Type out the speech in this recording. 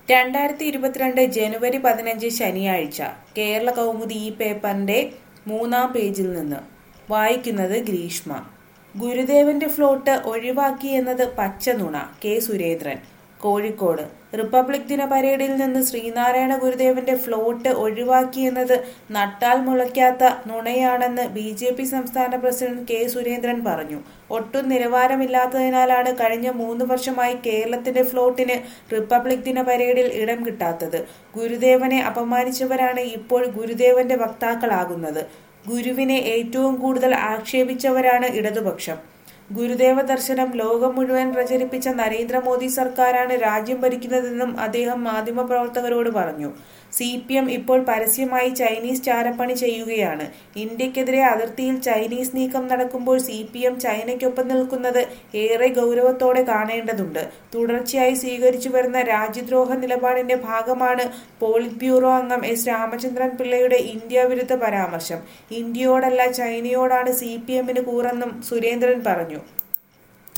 രണ്ടായിരത്തി ഇരുപത്തിരണ്ട് ജനുവരി പതിനഞ്ച് ശനിയാഴ്ച കേരള കൗമുദി ഈ പേപ്പറിന്റെ മൂന്നാം പേജിൽ നിന്ന് വായിക്കുന്നത് ഗ്രീഷ്മ ഗുരുദേവന്റെ ഫ്ലോട്ട് ഒഴിവാക്കിയെന്നത് പച്ചനുണ കെ സുരേന്ദ്രൻ കോഴിക്കോട് റിപ്പബ്ലിക് ദിന പരേഡിൽ നിന്ന് ശ്രീനാരായണ ഗുരുദേവന്റെ ഫ്ലോട്ട് ഒഴിവാക്കിയെന്നത് നട്ടാൽ മുളയ്ക്കാത്ത നുണയാണെന്ന് ബി ജെ പി സംസ്ഥാന പ്രസിഡന്റ് കെ സുരേന്ദ്രൻ പറഞ്ഞു ഒട്ടും നിലവാരമില്ലാത്തതിനാലാണ് കഴിഞ്ഞ മൂന്ന് വർഷമായി കേരളത്തിന്റെ ഫ്ലോട്ടിന് റിപ്പബ്ലിക് ദിന പരേഡിൽ ഇടം കിട്ടാത്തത് ഗുരുദേവനെ അപമാനിച്ചവരാണ് ഇപ്പോൾ ഗുരുദേവന്റെ വക്താക്കളാകുന്നത് ഗുരുവിനെ ഏറ്റവും കൂടുതൽ ആക്ഷേപിച്ചവരാണ് ഇടതുപക്ഷം ഗുരുദേവ ദർശനം ലോകം മുഴുവൻ പ്രചരിപ്പിച്ച നരേന്ദ്രമോദി സർക്കാരാണ് രാജ്യം ഭരിക്കുന്നതെന്നും അദ്ദേഹം മാധ്യമപ്രവർത്തകരോട് പറഞ്ഞു സി പി എം ഇപ്പോൾ പരസ്യമായി ചൈനീസ് ചാരപ്പണി ചെയ്യുകയാണ് ഇന്ത്യക്കെതിരെ അതിർത്തിയിൽ ചൈനീസ് നീക്കം നടക്കുമ്പോൾ സി പി എം ചൈനയ്ക്കൊപ്പം നിൽക്കുന്നത് ഏറെ ഗൗരവത്തോടെ കാണേണ്ടതുണ്ട് തുടർച്ചയായി സ്വീകരിച്ചു വരുന്ന രാജ്യദ്രോഹ നിലപാടിന്റെ ഭാഗമാണ് പോളിറ്റ് ബ്യൂറോ അംഗം എസ് രാമചന്ദ്രൻ പിള്ളയുടെ ഇന്ത്യ വിരുദ്ധ പരാമർശം ഇന്ത്യയോടല്ല ചൈനയോടാണ് സി പി എമ്മിന് കൂറെന്നും സുരേന്ദ്രൻ പറഞ്ഞു